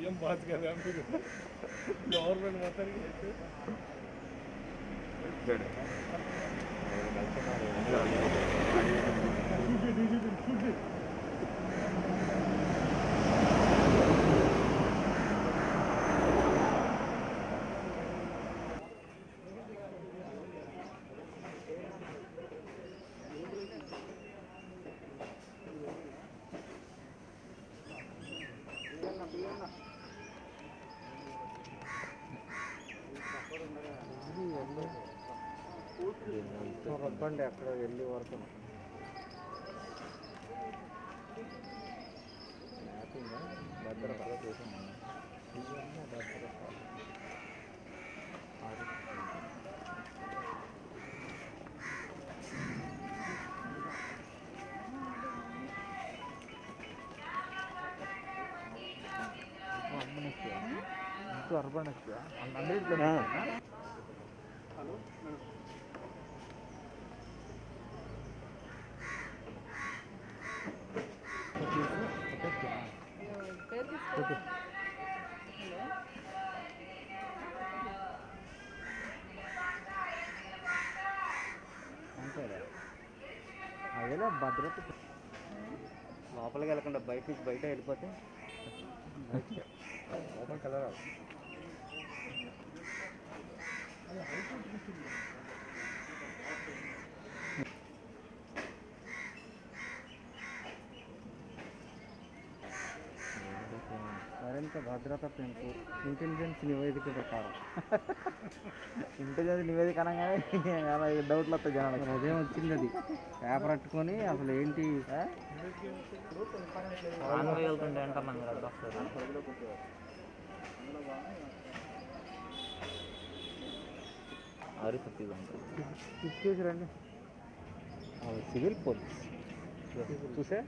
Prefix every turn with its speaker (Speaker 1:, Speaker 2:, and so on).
Speaker 1: CM boss కదా మీరు government మొత్తానికి అయితే
Speaker 2: రబ్బండి అక్కడ వెళ్ళి వరకు భద్రత ఇంకో అర్బన్ ఎక్కువ అన్నింటిలో అంతేలే అదేలా భద్రత లోపలికి వెళ్ళకుండా బయట నుంచి బయట వెళ్ళిపోతే లోపలికి వెళ్ళరా మరింత భద్రత పెంపు ఇంటెలిజెన్స్ నివేదిక ప్రకారం ఇంటెలిజెన్స్ నివేదిక అనగానే అలా డౌట్లు వస్తాయి జనాలకు ఉదయం వచ్చింది అది పేపర్ పట్టుకొని అసలు ఏంటి ఆ?
Speaker 3: వెళ్తుండే అంటున్నాం కదా వస్తుంది ఆరు సత్తి
Speaker 2: తీసుకేసి రండి సివిల్ పోలీస్ చూసే